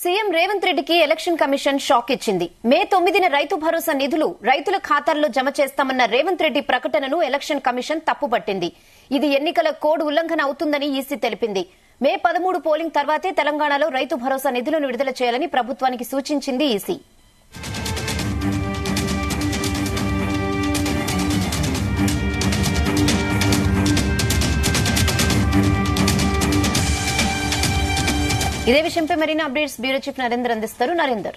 CM Revanth రెడ్డికి election commission shock ఇచ్చింది మే తొమ్మిదిన రైతు భరోసా నిధులు రైతుల ఖాతాల్లో జమ చేస్తామన్న రేవంత్ రెడ్డి ప్రకటనను ఎలక్షన్ కమిషన్ తప్పుపట్టింది ఇది ఎన్నికల కోడ్ ఉల్లంఘన అవుతుందని ఈసీ తెలిపింది మే పదమూడు పోలింగ్ తర్వాతే తెలంగాణలో రైతు భరోసా నిధులను విడుదల చేయాలని ప్రభుత్వానికి సూచించింది ఈసీ ఇదే విషయంపై మరిన్ని అప్డేట్స్ బ్యూరో చీఫ్ నరేందర్ అందిస్తారు నరేందర్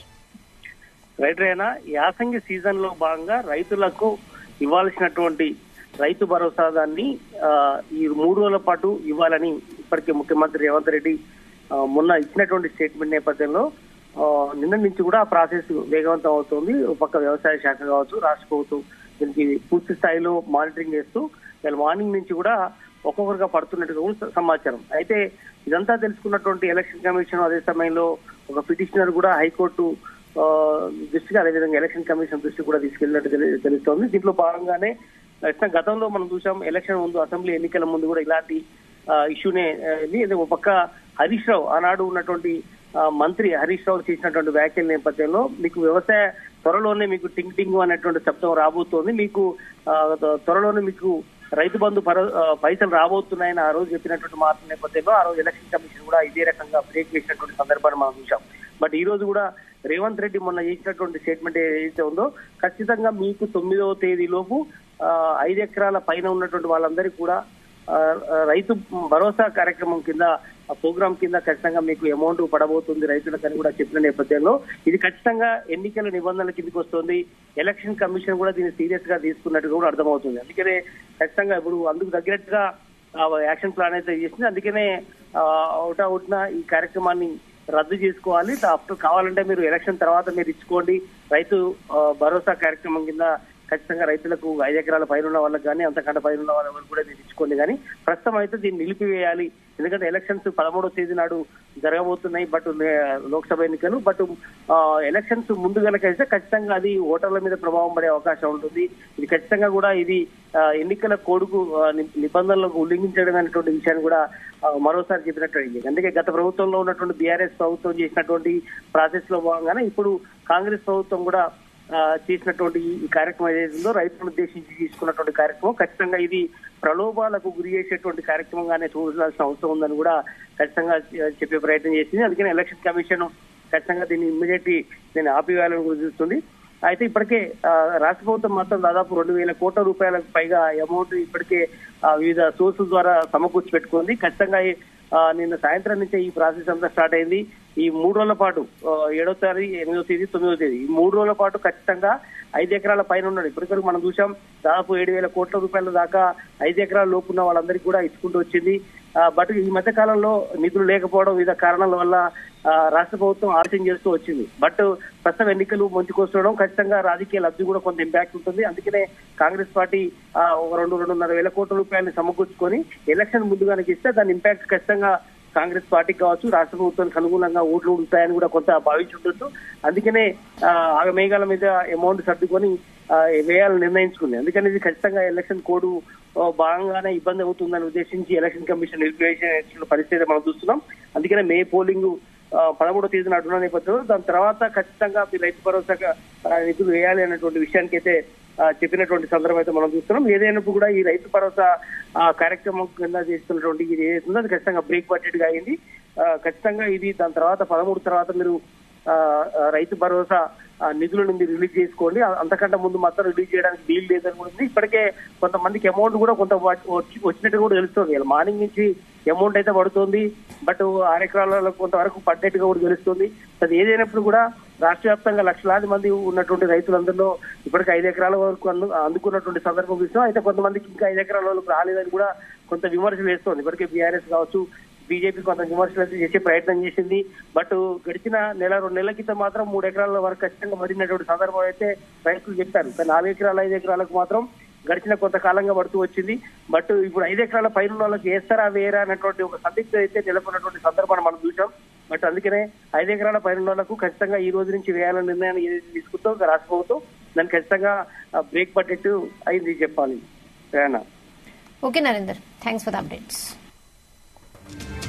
రైట్ రైనా యాసంగి సీజన్ లో భాగంగా రైతులకు ఇవ్వాల్సినటువంటి రైతు భరోసా దాన్ని ఆ, ఈ మూడు రోజుల పాటు ఇవ్వాలని ఇప్పటికే ముఖ్యమంత్రి రేవంత్ రెడ్డి ఆ, మొన్న ఇచ్చినటువంటి స్టేట్మెంట్ నేపథ్యంలో ఆ, నిన్న నుంచి కూడా ఆ ప్రాసెస్ వేగవంతం అవుతుంది ఒక పక్క వ్యవసాయ శాఖ కావచ్చు రాష్ట్ర ప్రభుత్వం దీనికి పూర్తి స్థాయిలో మానిటరింగ్ చేస్తూ వీళ్ళ మార్నింగ్ నుంచి కూడా ఒక్కొక్కరుగా పడుతున్నట్టుగా కూడా సమాచారం అయితే ఇదంతా తెలుసుకున్నటువంటి ఎలక్షన్ కమిషన్ అదే సమయంలో ఒక పిటిషనర్ కూడా హైకోర్టు ఆ, దృష్టికి అదేవిధంగా ఎలక్షన్ కమిషన్ దృష్టికి కూడా తీసుకెళ్ళినట్టు తెలి- తెలుస్తోంది దీంట్లో భాగంగానే ఇట్లా గతంలో మనం చూసాం ఎలక్షన్ ముందు అసెంబ్లీ ఎన్నికల ముందు కూడా ఇలాంటి ఆ, ఇష్యూనే ఆ, ఇది ఇది ఒక పక్క హరీష్ రావు ఆనాడు ఉన్నటువంటి ఆ, మంత్రి హరీష్ రావు చేసినటువంటి వ్యాఖ్యల నేపథ్యంలో మీకు వ్యవసాయ త్వరలోనే మీకు టింగ్ టింగ్ అనేటువంటి శబ్దం రాబోతోంది మీకు ఆ, త్వరలోనే మీకు రైతు బంధు పర- ఆ, పైసలు రాబోతున్నాయని ఆ రోజు చెప్పినటువంటి మాట నేపథ్యంలో ఆ రోజు ఎలక్షన్ కమిషన్ కూడా ఇదే రకంగా బ్రేక్ చేసినటువంటి సందర్భాన్ని మనం చూసాం బట్ ఈ రోజు కూడా రేవంత్ రెడ్డి మొన్న చేసినటువంటి స్టేట్మెంట్ ఏదైతే ఉందో ఖచ్చితంగా మీకు తొమ్మిదవ తేదీ లోపు ఆ, ఐదు ఎకరాల పైన ఉన్నటువంటి వాళ్ళందరికీ కూడా ఆ, ఆ, రైతు భరోసా కార్యక్రమం కింద ఆ ప్రోగ్రామ్ కింద ఖచ్చితంగా మీకు అమౌంట్ పడబోతుంది రైతులకని కూడా చెప్పిన నేపథ్యంలో ఇది ఖచ్చితంగా ఎన్నికల నిబంధనల కిందకి వస్తుంది ఎలక్షన్ కమిషన్ కూడా దీన్ని సీరియస్ గా తీసుకున్నట్టుగా కూడా అర్థమవుతుంది అందుకనే ఖచ్చితంగా ఇప్పుడు అందుకు తగ్గట్టుగా ఆ యాక్షన్ ప్లాన్ అయితే చేసింది అందుకనే అవుట్ అవుట్న ఈ కార్యక్రమాన్ని రద్దు చేసుకోవాలి ఆఫ్టర్ కావాలంటే మీరు ఎలక్షన్ తర్వాత మీరు ఇచ్చుకోండి రైతు ఆ, భరోసా కార్యక్రమం కింద ఖచ్చితంగా రైతులకు ఐదు ఎకరాల పైన ఉన్న వాళ్ళకి కానీ అంతకంటే పైన ఉన్న వాళ్ళకి కూడా మీరు ఇచ్చుకోండి కానీ ప్రస్తుతం అయితే దీన్ని నిలిపివేయాలి ఎందుకంటే ఎలక్షన్స్ పదమూడవ తేదీ నాడు జరగబోతున్నాయి బట్ లే- లోక్సభ ఎన్నికలు బట్ ఆ, ఎలక్షన్స్ ముందు కనుక అయితే ఖచ్చితంగా అది ఓటర్ల మీద ప్రభావం పడే అవకాశం ఉంటుంది ఇది ఖచ్చితంగా కూడా ఇది ఆ, ఎన్నికల కోడుకు ఆ, ని- నిబంధనలకు ఉల్లంఘించడం అనేటువంటి విషయాన్ని కూడా ఆ, మరోసారి చెప్పినట్టు అయింది అందుకే గత ప్రభుత్వంలో ఉన్నటువంటి బీఆర్ఎస్ ప్రభుత్వం చేసినటువంటి ప్రాసెస్ లో భాగంగానే ఇప్పుడు కాంగ్రెస్ ప్రభుత్వం కూడా ఆ, చేసినటువంటి ఈ- ఈ కార్యక్రమం ఏదైతే ఉందో రైతులను ఉద్దేశించి తీసుకున్నటువంటి కార్యక్రమం ఖచ్చితంగా ఇది ప్రలోభాలకు గురి చేసేటువంటి కార్యక్రమంగానే చూడాల్సిన అవసరం ఉందని కూడా ఖచ్చితంగా చె- చెప్పే ప్రయత్నం చేసింది అందుకని ఎలక్షన్ కమిషన్ ఖచ్చితంగా దీన్ని ఇమ్మీడియట్ దీన్ని ఆపివేయాలని కూడా చూస్తుంది అయితే ఇప్పటికే ఆ, రాష్ట్ర ప్రభుత్వం మాత్రం దాదాపు రెండు వేల కోట్ల రూపాయలకు పైగా అమౌంట్ ఇప్పటికే ఆ, వివిధ సోర్సెస్ ద్వారా సమకూర్చి పెట్టుకుంది ఖచ్చితంగా ఈ, ఆ, నిన్న సాయంత్రం నుంచే ఈ ప్రాసెస్ అంతా స్టార్ట్ అయింది ఈ మూడు రోజుల పాటు ఆ, ఏడో తారీఖు ఎనిమిదో తేదీ తొమ్మిదో తేదీ ఈ మూడు రోజుల పాటు ఖచ్చితంగా ఐదు ఎకరాల పైన ఉన్నాడు ఇప్పటివరకు మనం చూసాం దాదాపు ఏడు వేల కోట్ల రూపాయల దాకా ఐదు ఎకరాల లోపు ఉన్న వాళ్ళందరికీ కూడా ఇచ్చుకుంటూ వచ్చింది ఆ, బట్ ఈ మధ్య కాలంలో నిధులు లేకపోవడం వివిధ కారణాల వల్ల ఆ, రాష్ట్ర ప్రభుత్వం ఆలోచన చేస్తూ వచ్చింది బట్ ప్రస్తుతం ఎన్నికలు ముందుకొస్తుండడం ఖచ్చితంగా రాజకీయ లబ్ధి కూడా కొంత ఇంపాక్ట్ ఉంటుంది అందుకనే కాంగ్రెస్ పార్టీ ఆ, ఒక రెండు రెండున్నర వేల కోట్ల రూపాయలని సమకూర్చుకొని ఎలక్షన్ ముందుగానే ఇస్తే దాని ఇంపాక్ట్ ఖచ్చితంగా కాంగ్రెస్ పార్టీకి కావచ్చు రాష్ట్ర ప్రభుత్వానికి అనుగుణంగా ఓట్లు ఉంటాయని కూడా కొంత భావించి ఉండొచ్చు అందుకనే ఆ, ఆ మేఘాల మీద అమౌంట్ సర్దుకొని ఆ, వేయాలని నిర్ణయించుకుంది అందుకని ఇది ఖచ్చితంగా ఎలక్షన్ కోడ్ ఆ, భాగంగానే ఇబ్బంది అవుతుందని ఉద్దేశించి ఎలక్షన్ కమిషన్ నిలిపివేసిన పరిస్థితి మనం చూస్తున్నాం అందుకనే మే పోలింగ్ ఆ, పదమూడో తేదీ నాటున్న నేపథ్యంలో దాని తర్వాత ఖచ్చితంగా మీ రైతు భరోసా ఆ, నిధులు వేయాలి అనేటువంటి విషయానికి అయితే ఆ, చెప్పినటువంటి సందర్భం అయితే మనం చూస్తున్నాం ఏదైనప్పుడు కూడా ఈ రైతు భరోసా ఆ, కార్యక్రమం కింద చేస్తున్నటువంటి ఇది ఏదైతుందో అది ఖచ్చితంగా బ్రేక్ బడ్జెట్ గా అయింది ఆ, ఖచ్చితంగా ఇది దాని తర్వాత పదమూడు తర్వాత మీరు ఆ, ఆ, రైతు భరోసా ఆ, నిధులను మీరు రిలీజ్ చేసుకోండి ఆ- అంతకంటే ముందు మాత్రం రిలీజ్ చేయడానికి వీలు లేదని కూడా ఉంది ఇప్పటికే కొంతమందికి అమౌంట్ కూడా కొంత వా- వచ్చి- వచ్చినట్టు కూడా తెలుస్తుంది ఇలా మార్నింగ్ నుంచి అమౌంట్ అయితే పడుతుంది బట్ ఆరు ఎకరాలలో కొంతవరకు పడ్డట్టుగా కూడా తెలుస్తుంది అది ఏదైనప్పుడు కూడా రాష్ట్ర వ్యాప్తంగా లక్షలాది మంది ఉన్నటువంటి రైతులందరిలో ఇప్పటికి ఐదు ఎకరాల వరకు అందు అందుకున్నటువంటి సందర్భం చూస్తాం అయితే కొంతమందికి ఇంకా ఐదు ఎకరాల వరకు రాలేదని కూడా కొంత విమర్శలు వేస్తోంది ఇప్పటికే బీఆర్ఎస్ కావచ్చు బీజేపీ కొంత విమర్శలు అయితే చేసే ప్రయత్నం చేసింది బట్ గడిచిన నెల రెండు నెలల క్రితం మాత్రం మూడు ఎకరాల వరకు ఖచ్చితంగా పడినటువంటి సందర్భం అయితే రైతులు చెప్పారు కానీ నాలుగు ఎకరాల ఐదు ఎకరాలకు మాత్రం గడిచిన కొంతకాలంగా పడుతూ వచ్చింది బట్ ఇప్పుడు ఐదు ఎకరాల పైన ఉన్న వాళ్ళకి వేస్తారా వేరా అన్నటువంటి ఒక సందిగ్ధం అయితే నెలకొన్నటువంటి సందర్భాన్ని మనం చూసాం బట్ అందుకనే ఐదు ఎకరాల పైన ఉన్న వాళ్ళకు ఖచ్చితంగా ఈ రోజు నుంచి వేయాలనే నిర్ణయాన్ని ఏదైతే తీసుకుందో ఒక రాష్ట్ర ప్రభుత్వం దాన్ని ఖచ్చితంగా బ్రేక్ పడ్డట్టు అయింది చెప్పాలి రేనా okay Narender thanks for the updates